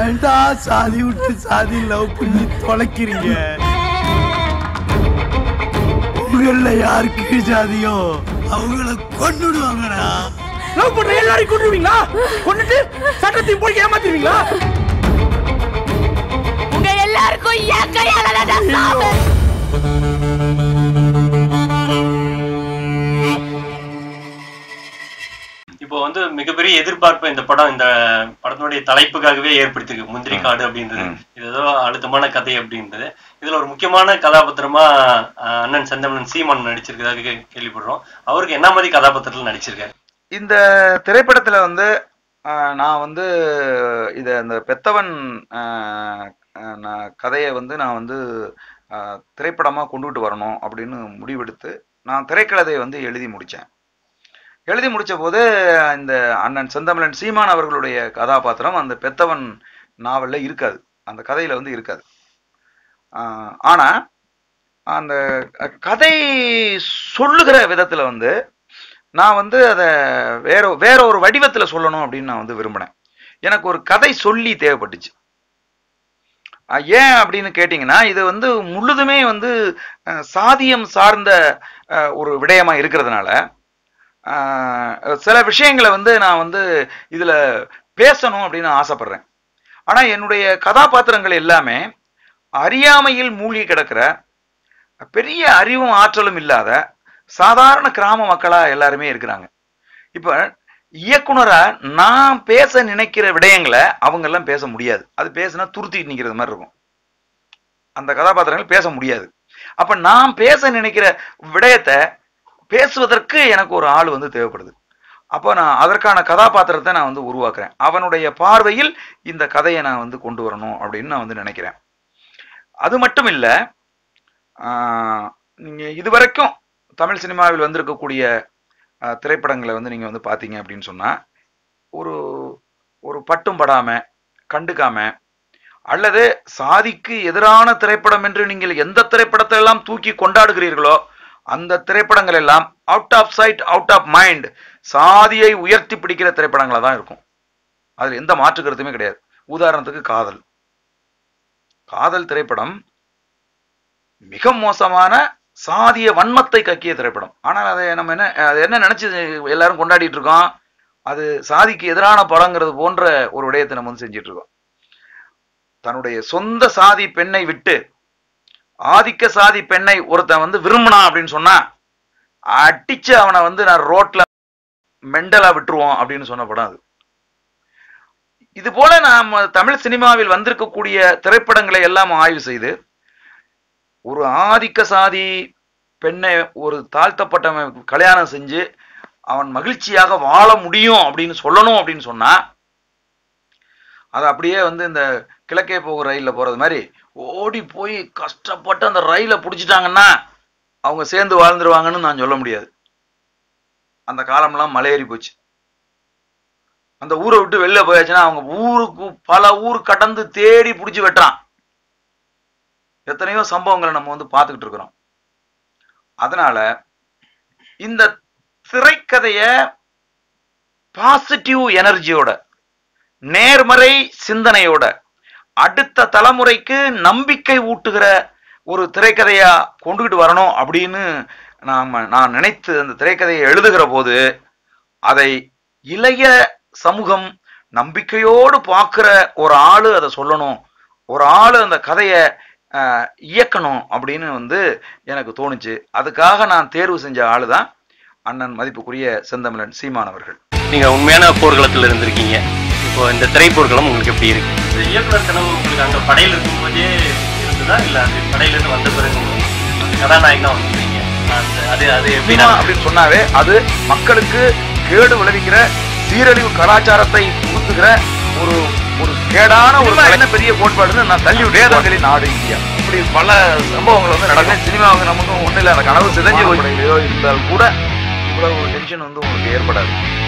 ஏன்டா சாதி விட்டு சாதி லவ் பண்ணி தொலைக்கிறீங்க உங்கள யார் கீழ் ஜாதியோ அவங்கள கொன்னுடுவாங்கடா லவ் பண்ற எல்லாரையும் கொண்டுருவீங்களா கொண்டுட்டு சட்டத்தையும் போய் ஏமாத்திடுவீங்களா உங்க எல்லாருக்கும் என் கையால தான் சாவு இப்போ வந்து மிகப்பெரிய எதிர்பார்ப்பு இந்த படம் இந்த படத்தினுடைய தலைப்புக்காகவே ஏற்படுத்திருக்கு முந்திரி காடு அப்படின்றது இது ஏதோ அழுத்தமான கதை அப்படின்றது இதுல ஒரு முக்கியமான கதாபாத்திரமா அஹ், அண்ணன் செந்தமனன் சீமான் நடிச்சிருக்கதாக கே- கேள்விப்படுறோம் அவருக்கு என்ன மாதிரி கதாபாத்திரத்தில் நடிச்சிருக்காரு இந்த திரைப்படத்துல வந்து ஆஹ், நான் வந்து இத இந்த பெத்தவன் ஆஹ், ஆஹ், நான் கதையை வந்து நான் வந்து ஆஹ், திரைப்படமா கொண்டுகிட்டு வரணும் அப்படின்னு முடிவெடுத்து நான் திரைக்கதையை வந்து எழுதி முடிச்சேன் எழுதி முடிச்ச போது இந்த அண்ணன் செந்தமிழன் சீமான் அவர்களுடைய கதாபாத்திரம் அந்த பெத்தவன் நாவல்ல இருக்காது அந்த கதையில வந்து இருக்காது ஆஹ், ஆனா அந்த கதை சொல்லுகிற விதத்துல வந்து நான் வந்து அதை வேற வேற ஒரு வடிவத்துல சொல்லணும் அப்படின்னு நான் வந்து விரும்பினேன் எனக்கு ஒரு கதை சொல்லி தேவைப்பட்டுச்சு அஹ் ஏன் அப்படின்னு கேட்டிங்கன்னா இது வந்து முழுதுமே வந்து அஹ், சாதியம் சார்ந்த அஹ், ஒரு விடயமா இருக்கிறதுனால அஹ், சில விஷயங்களை வந்து நான் வந்து இதுல பேசணும் அப்படின்னு ஆசைப்படுறேன் ஆனா என்னுடைய கதாபாத்திரங்கள் எல்லாமே அறியாமையில் மூழ்கி கிடக்கிற பெரிய அறிவும் ஆற்றலும் இல்லாத சாதாரண கிராம மக்களா எல்லாருமே இருக்கிறாங்க இப்ப இயக்குனரா நான் பேச நினைக்கிற விடயங்களை அவங்க எல்லாம் பேச முடியாது அது பேசினா துருத்திட்டு நிக்கிறது மாதிரி இருக்கும் அந்த கதாபாத்திரங்கள் பேச முடியாது அப்ப நான் பேச நினைக்கிற விடயத்தை பேசுவதற்கு எனக்கு ஒரு ஆள் வந்து தேவைப்படுது அப்போ நான் அதற்கான கதாபாத்திரத்தை நான் வந்து உருவாக்குறேன் அவனுடைய பார்வையில் இந்த கதையை நான் வந்து கொண்டு வரணும் அப்படின்னு நான் வந்து நினைக்கிறேன் அது மட்டும் இல்ல ஆஹ், நீங்க இதுவரைக்கும் தமிழ் சினிமாவில் வந்திருக்கக்கூடிய ஆஹ், திரைப்படங்களை வந்து நீங்க வந்து பாத்தீங்க அப்படின்னு சொன்னா ஒரு ஒரு பட்டும் படாம கண்டுக்காம அல்லது சாதிக்கு எதிரான திரைப்படம் என்று நீங்கள் எந்த திரைப்படத்தை எல்லாம் தூக்கி கொண்டாடுகிறீர்களோ அந்த திரைப்படங்கள் எல்லாம் out of sight out of mind சாதியை உயர்த்தி பிடிக்கிற திரைப்படங்களா தான் இருக்கும் அதுல எந்த மாற்று கருத்துமே கிடையாது உதாரணத்துக்கு காதல் காதல் திரைப்படம் மிக மோசமான சாதிய வன்மத்தை கக்கிய திரைப்படம் ஆனால் அதை நம்ம என்ன அது என்ன நினைச்சு எல்லாரும் கொண்டாடிட்டு இருக்கோம் அது சாதிக்கு எதிரான படங்கிறது போன்ற ஒரு விடயத்தை நம்ம வந்து செஞ்சிட்டு இருக்கோம் தன்னுடைய சொந்த சாதி பெண்ணை விட்டு ஆதிக்க சாதி பெண்ணை ஒருத்தன் வந்து விரும்பினான் அப்படின்னு சொன்னா அடிச்சு அவனை வந்து நான் ரோட்ல மெண்டலா விட்டுருவோம் அப்படின்னு சொன்ன படம் அது இது போல நாம தமிழ் சினிமாவில் வந்திருக்கக்கூடிய திரைப்படங்களை எல்லாம் ஆய்வு செய்து ஒரு ஆதிக்க சாதி பெண்ணை ஒரு தாழ்த்தப்பட்டவன் கல்யாணம் செஞ்சு அவன் மகிழ்ச்சியாக வாழ முடியும் அப்படின்னு சொல்லணும் அப்படின்னு சொன்னா அது அப்படியே வந்து இந்த கிழக்கே போகிற ரயில்ல போறது மாதிரி ஓடி போய் கஷ்டப்பட்டு அந்த ரயிலை பிடிச்சிட்டாங்கன்னா அவங்க சேர்ந்து வாழ்ந்துருவாங்கன்னு நான் சொல்ல முடியாது அந்த காலம்லாம் மலையேறி போச்சு அந்த ஊரை விட்டு வெளில போயாச்சுன்னா அவங்க ஊருக்கு பல ஊர் கடந்து தேடி பிடிச்சி வெட்டுறான் எத்தனையோ சம்பவங்களை நம்ம வந்து பார்த்துக்கிட்டு இருக்கிறோம் அதனால இந்த திரைக்கதைய பாசிட்டிவ் எனர்ஜியோட நேர்மறை சிந்தனையோட அடுத்த தலைமுறைக்கு நம்பிக்கை ஊட்டுகிற ஒரு திரைக்கதையா கொண்டுகிட்டு வரணும் அப்படின்னு நாம நான் நினைத்து அந்த திரைக்கதையை எழுதுகிற போது அதை இளைய சமூகம் நம்பிக்கையோடு பார்க்கிற ஒரு ஆளு அதை சொல்லணும் ஒரு ஆளு அந்த கதையை ஆஹ், இயக்கணும் அப்படின்னு வந்து எனக்கு தோணுச்சு அதுக்காக நான் தேர்வு செஞ்ச ஆளு தான் அண்ணன் மதிப்புக்குரிய செந்தமிழன் சீமான் அவர்கள் நீங்க உண்மையான போர்க்களத்துல இருந்திருக்கீங்க இப்போ இந்த திரைப்போர்க்களம் உங்களுக்கு எப்படி இருக்கு இந்த இயக்குனர் கனவு உங்களுக்கு அங்க படையில இருக்கும்போதே இருந்ததா இல்ல அது படையில இருந்து வந்த பிறகு அந்த கதாநாயகனா வந்திருக்கீங்க அந்த அது அது எப்படி சினிமா அப்படின்னு சொன்னாவே அது மக்களுக்கு கேடு விளைவிக்கிற சீரழிவு கலாச்சாரத்தை புகுத்துகிற ஒரு ஒரு கேடான ஒரு என்ன பெரிய கோட்பாடுன்னு நான் தள்ளி வேதங்களின் நாடு இந்தியா இப்படி பல சம்பவங்கள் வந்து நடக்கும் சினிமாவுக்கு நமக்கு ஒண்ணு இல்ல அந்த கனவு சிதைஞ்சு போய் இருந்தால் கூட இவ்வளவு டென்ஷன் வந்து உங்களுக்கு ஏற்படாது